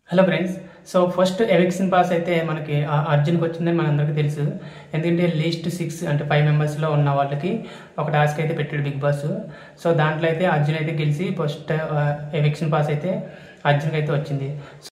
hello friends so first eviction pass అయితే మనకి ఆ అర్జున్కి వచ్చిందని మనందరికీ తెలుసు ఎందుకంటే లీస్ట్ సిక్స్ అంటే ఫైవ్ మెంబర్స్లో ఉన్న వాళ్ళకి ఒక టాస్క్ అయితే పెట్టాడు బిగ్ బాస్ సో దాంట్లో అయితే అర్జున్ అయితే గెలిచి ఫస్ట్ ఎవిక్షన్ పాస్ అయితే అర్జున్కి అయితే వచ్చింది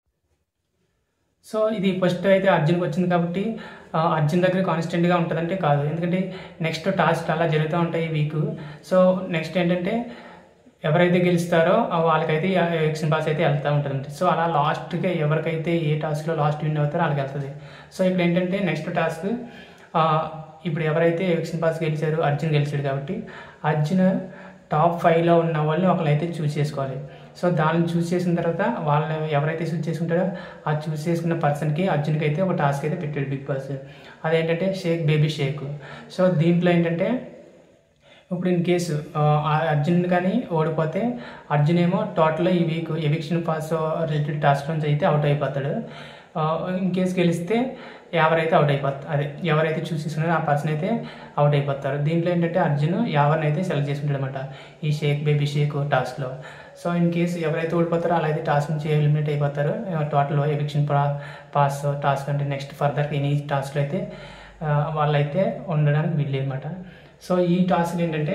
సో ఇది ఫస్ట్ అయితే అర్జున్కి వచ్చింది కాబట్టి ఆ, అర్జున్ దగ్గర కాన్స్టెంట్గా ఉంటుందంటే కాదు ఎందుకంటే నెక్స్ట్ టాస్క్ అలా జరుగుతూ ఉంటాయి ఈ వీక్ సో నెక్స్ట్ ఏంటంటే ఎవరైతే గెలుస్తారో ఆ వాళ్ళకైతే ఎలక్షన్ పాస్ అయితే వెళ్తూ ఉంటుంది సో అలా లాస్ట్గా ఎవరికైతే ఏ టాస్క్లో లాస్ట్ విన్ అవుతారో వాళ్ళకి వెళ్తుంది సో ఇక్కడ ఏంటంటే నెక్స్ట్ టాస్క్ ఇప్పుడు ఎవరైతే ఎలక్షన్ పాస్ గెలిచారో అర్జున్ గెలిచాడు కాబట్టి అర్జున్ టాప్ ఫైవ్లో ఉన్న వాళ్ళని ఒకళ్ళైతే చూస్ చేసుకోవాలి సో దాన్ని చూస్ చేసిన తర్వాత వాళ్ళని ఎవరైతే చూస్ చేసుకుంటారో ఆ చూస్ చేసుకున్న పర్సన్కి అర్జున్కి అయితే ఒక టాస్క్ అయితే పెట్టాడు బిగ్ బాస్ అదేంటంటే షేక్ బేబీ షేక్ సో దీంట్లో ఏంటంటే ఇప్పుడు ఇన్ కేసు ఆ, అర్జున్ కానీ ఓడిపోతే అర్జున్ ఏమో టోటల్ ఈ week eviction pass related task నుంచి అయితే అవుట్ అయిపోతాడు ఆ, ఇన్ కేసు గెలిస్తే ఎవరైతే అవుట్ అయిపోతారు అదే ఎవరైతే చూస్ చేసుకున్నారో ఆ పర్సన్ అయితే అవుట్ అయిపోతారు దీంట్లో ఏంటంటే అర్జున్ ఎవరిని అయితే సెలెక్ట్ చేసుకుంటాడు అనమాట ఈ షేక్ బేబీ షేక్ టాస్క్లో సో ఇన్ కేసు ఎవరైతే ఓడిపోతారో అలా అయితే టాస్క్ నుంచి ఎలిమినేట్ అయిపోతారు టోటల్ ఎవిక్షన్ పాస్ టాస్క్ అంటే నెక్స్ట్ ఫర్దర్ ఎనీ టాస్క్లో అయితే ఆ, వాళ్ళైతే ఉండడానికి వీళ్ళు అనమాట సో ఈ టాస్క్ ఏంటంటే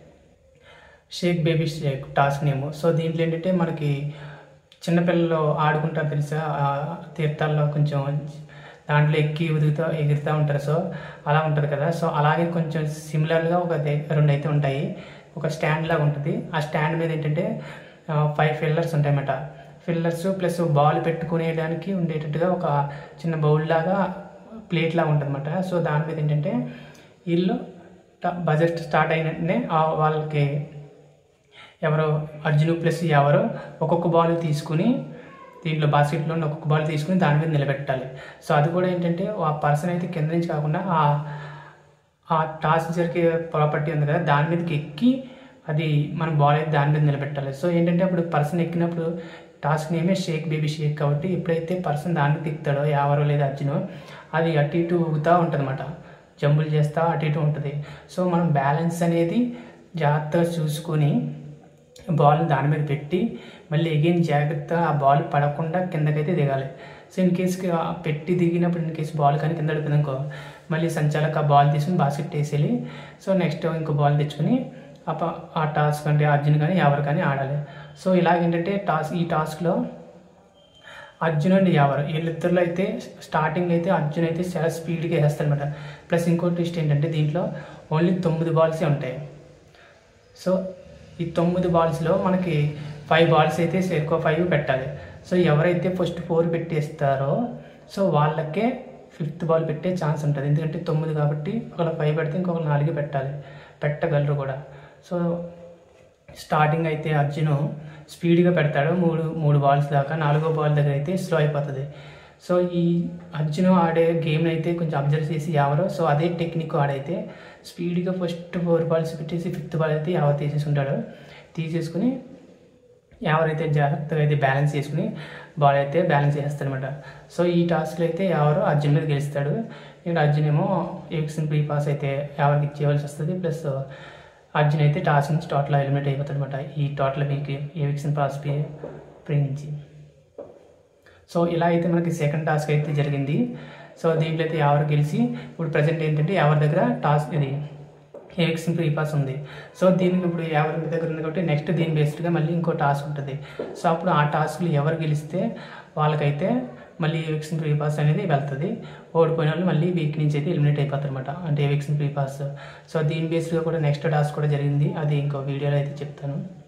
shake baby shake task name so దీంట్లో ఏంటంటే మనకి చిన్నపిల్లలు ఆడుకుంటారు తెలుసా ఆ తీర్థాల్లో కొంచెం దాంట్లో ఎక్కి ఉదుగుతూ ఎగురుతూ ఉంటారు సో అలా ఉంటుంది కదా సో అలాగే కొంచెం సిమిలర్గా ఒక దే- రెండు అయితే ఉంటాయి ఒక స్టాండ్ లాగా ఉంటుంది ఆ స్టాండ్ మీద ఏంటంటే ఫైవ్ ఫిల్లర్స్ ఉంటాయన్నమాట ఫిల్లర్స్ ప్లస్ బాల్ పెట్టుకునేదానికి ఉండేటట్టుగా ఒక చిన్న బౌల్ లాగా ప్లేట్ లాగా ఉంటుంది సో దాని మీద ఏంటంటే వీళ్ళు బడ్జెట్ స్టార్ట్ అయిన వెంటనే ఆ వాళ్ళకి ఎవరో అర్జున్ ప్లస్ ఎవరో ఒక్కొక్క బాల్ తీసుకుని దీంట్లో బాస్కెట్లో ఉన్న ఒక్కొక్క బాల్ తీసుకుని దాని మీద నిలబెట్టాలి సో అది కూడా ఏంటంటే ఆ పర్సన్ అయితే కింద నుంచి కాకుండా ఆ ఆ టాస్ జరిగే ప్రాపర్టీ ఉంది కదా దాని మీదకి ఎక్కి అది మన బాల్ అయితే దాని మీద నిలబెట్టాలి సో ఏంటంటే అప్పుడు పర్సన్ ఎక్కినప్పుడు టాస్క్ నేమే షేక్ బేబీ షేక్ కాబట్టి ఎప్పుడైతే పర్సన్ దాని మీద ఎక్కుతాడో ఎవరో లేదా అర్జునో అది అటు ఇటు ఊగుతూ ఉంటుంది జంబులు చేస్తా అటు ఇటు ఉంటుంది సో మనం బ్యాలెన్స్ అనేది జాగ్రత్తగా చూసుకొని బాల్ దాని మీద పెట్టి మళ్ళీ ఎగైన్ జాగ్రత్త ఆ బాల్ పడకుండా కిందకైతే దిగాలి సో ఇన్ కేసుకి ఆ పెట్టి దిగినప్పుడు ఇన్ కేసు బాల్ కానీ కింద పడిపోయింది అనుకో మళ్ళీ సంచాలక ఆ బాల్ తీసుకుని బాస్కెట్ వేసేయాలి సో నెక్స్ట్ ఇంకో బాల్ తెచ్చుకొని ఆ ప- ఆ టాస్క్ అంటే అర్జున్ కానీ ఎవరు కానీ ఆడాలి సో ఇలాగేంటంటే టాస్క్ ఈ టాస్క్లో అర్జున్ అండ్ ఎవరు వీళ్ళిద్దరిలో అయితే స్టార్టింగ్ అయితే అర్జున్ అయితే చాలా స్పీడ్గా వేస్తారనమాట ప్లస్ ఇంకో ట్విస్ట్ ఏంటంటే దీంట్లో ఓన్లీ తొమ్మిది బాల్సే ఉంటాయి సో ఈ తొమ్మిది బాల్స్లో మనకి ఫైవ్ బాల్స్ అయితే ఎక్కువ ఫైవ్ పెట్టాలి సో ఎవరైతే ఫస్ట్ ఫోర్ పెట్టేస్తారో సో వాళ్ళకే ఫిఫ్త్ బాల్ పెట్టే ఛాన్స్ ఉంటుంది ఎందుకంటే తొమ్మిది కాబట్టి ఒకళ్ళ ఫైవ్ పెడితే ఇంకొక నాలుగు పెట్టాలి పెట్టగలరు కూడా సో స్టార్టింగ్ అయితే అర్జున్ స్పీడ్గా పెడతాడు మూడు మూడు బాల్స్ దాకా నాలుగో బాల్ దగ్గర అయితే స్లో అయిపోతుంది సో ఈ అర్జున్ ఆడే గేమ్ అయితే కొంచెం అబ్జర్వ్ చేసి ఎవరో సో అదే టెక్నిక్ ఆడైతే స్పీడ్గా ఫస్ట్ ఫోర్ బాల్స్ పెట్టేసి ఫిఫ్త్ బాల్ అయితే ఎవరు తీసేసుకుంటాడు తీసేసుకుని ఎవరైతే జాగ్రత్తగా అయితే బ్యాలెన్స్ చేసుకుని బాల్ అయితే బ్యాలెన్స్ చేస్తారనమాట సో ఈ టాస్క్లో అయితే ఎవరు అర్జున్ మీద గెలుస్తాడు ఇక్కడ అర్జున్ ఏమో ఎవిక్షన్ ప్రీ పాస్ అయితే ఎవరికి ఇచ్చేయవలసి వస్తుంది ప్లస్ అర్జున్ అయితే టాస్ నుంచి టోటల్ ఎలిమినేట్ అయిపోతాడు అనమాట ఈ total week eviction pass free free నుంచి సో ఇలా అయితే మనకి సెకండ్ టాస్క్ అయితే జరిగింది సో దీంట్లో అయితే ఎవరు గెలిచి ఇప్పుడు ప్రజెంట్ ఏంటంటే ఎవరి దగ్గర టాస్క్ ఇది ఎవిక్షన్ ప్రీ పాస్ ఉంది సో దీనికి ఇప్పుడు ఎవరి దగ్గర ఉంది కాబట్టి నెక్స్ట్ దీని బేస్డ్గా మళ్ళీ ఇంకో టాస్క్ ఉంటుంది సో అప్పుడు ఆ టాస్క్లు ఎవరు గెలిస్తే వాళ్ళకైతే మళ్ళీ ఎవిక్షన్ ప్రీ పాస్ అనేది వెళ్తుంది ఓడిపోయిన వాళ్ళు మళ్ళీ వీక్ నుంచి అయితే ఎలిమినేట్ అయిపోతారు అనమాట అంటే ఎవిక్షన్ ప్రీ పాస్ సో దీని బేస్డ్గా కూడా నెక్స్ట్ టాస్క్ కూడా జరిగింది అది ఇంకో వీడియోలో అయితే చెప్తాను